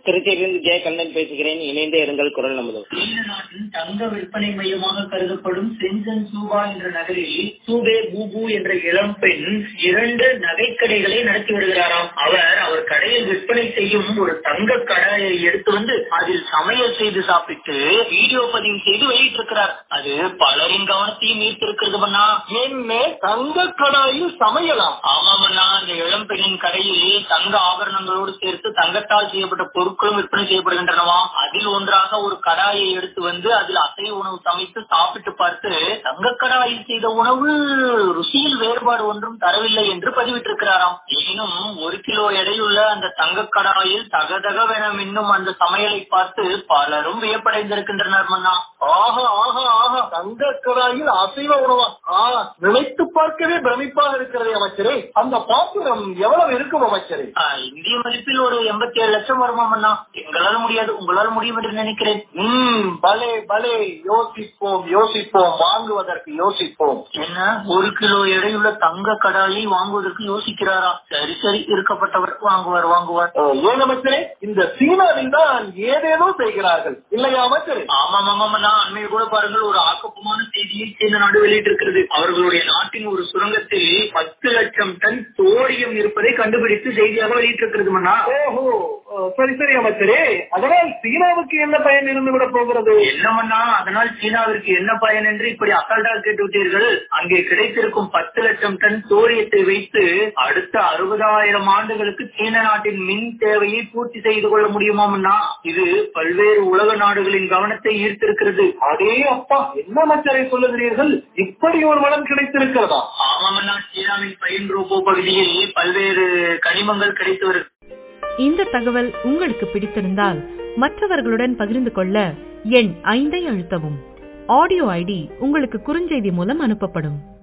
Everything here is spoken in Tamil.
திருச்சியிலிருந்து ஜெய கண்ணன் பேசுகிறேன் இணைந்தே இருங்கள் குரல் நமது சீன நாட்டின் தங்க விற்பனை மையமாக கருதப்படும் சென்சன் சூபா என்ற நகரில் சூபே பூபு என்ற இளம் பெண் இரண்டு நகைக்கடைகளை நடத்தி வருகிறாராம் அவர் அவர் கடையில் விற்பனை செய்யும் ஒரு தங்க கடையை எடுத்து வந்து அதில் சமையல் செய்து சாப்பிட்டு வீடியோ பதிவு செய்து வெளியிட்டிருக்கிறார் அது பலரின் கவனத்தையும் ஈர்த்திருக்கிறது பண்ணா என்ன தங்க கடாயில் சமையலாம் ஆமாமண்ணா அந்த இளம் பெண்ணின் கடையில் தங்க ஆபரணங்களோடு சேர்த்து தங்கத்தால் செய்யப்பட்ட பொருட்களும் விற்பனை செய்யப்படுகின்றனவா அதில் ஒன்றாக ஒரு கடாயை எடுத்து வந்து அதில் அசைவ உணவு சமைத்து சாப்பிட்டு பார்த்து தங்க கடாயில் செய்த உணவு ருசியில் வேறுபாடு ஒன்றும் தரவில்லை என்று பதிவிட்டிருக்கிறாராம் எனினும் ஒரு கிலோ எடையுள்ள அந்த தங்க கடாயில் தகதகவென மின்னும் அந்த சமையலை பார்த்து பலரும் வியப்படைந்திருக்கின்றனர் மன்னா ஆஹா ஆஹா ஆஹா தங்க கடாயில் அசைவ உணவா ஆ நினைத்து பார்க்கவே பிரமிப்பாக இருக்கிறது அமைச்சரே அந்த பாத்திரம் எவ்வளவு இருக்கும் அமைச்சரே ஆ, இந்திய மதிப்பில் ஒரு எண்பத்தி ஏழு லட்சம் வருமாம் அண்ணா எங்களால் முடியாது உங்களால் முடியும் என்று நினைக்கிறேன் ம் பலே பலே யோசிப்போம் யோசிப்போம் வாங்குவதற்கு யோசிப்போம் என்ன ஒரு கிலோ எடையுள்ள தங்க கடாயை வாங்குவதற்கு யோசிக்கிறாரா சரி சரி இருக்கப்பட்டவர் வாங்குவார் வாங்குவார் ஓ, ஏன் அமைச்சரே இந்த சீனாவில் தான் ஏதேதோ செய்கிறார்கள் இல்லையா அமைச்சரே ஆமாம் ஆமாம் அண்ணா அண்மையில் கூட பாருங்கள் ஒரு ஆக்கப்பமான செய்தியை சீன நாடு வெளியிட்டிருக்கிறது அவர்களுடைய நாட்டின் ஒரு சுரங்கத்தில் பத்து லட்சம் டன் சோடியம் இருப்பதை கண்டுபிடித்து செய்தியாக வெளியிட்டிருக்கிறது மன்னா ஓஹோ ஓ, சரி சரி அமைச்சரே அதனால் சீனாவுக்கு என்ன பயன் இருந்து விட போகிறது என்னமண்ணா அதனால் சீனாவிற்கு என்ன பயன் என்று இப்படி அசால்ட்டாக கேட்டு விட்டீர்கள் அங்கே கிடைத்திருக்கும் பத்து லட்சம் டன் சோரியத்தை வைத்து அடுத்த அறுபதாயிரம் ஆண்டுகளுக்கு சீன நாட்டின் மின் தேவையை பூர்த்தி செய்து கொள்ள முடியுமாமண்ணா இது பல்வேறு உலக நாடுகளின் கவனத்தை ஈர்த்திருக்கிறது அடே அப்பா என்ன அமைச்சரை சொல்லுகிறீர்கள் இப்படி ஒரு வளம் கிடைத்திருக்கிறதா ஆமாமண்ணா சீனாவின் பயன் ரோபோ பகுதியில் பல்வேறு கனிமங்கள் கிடைத்து வருகிறது இந்த தகவல் உங்களுக்கு பிடித்திருந்தால் மற்றவர்களுடன் பகிர்ந்து கொள்ள எண் ஐந்தை அழுத்தவும் ஆடியோ ஐடி உங்களுக்கு குறுஞ்செய்தி மூலம் அனுப்பப்படும்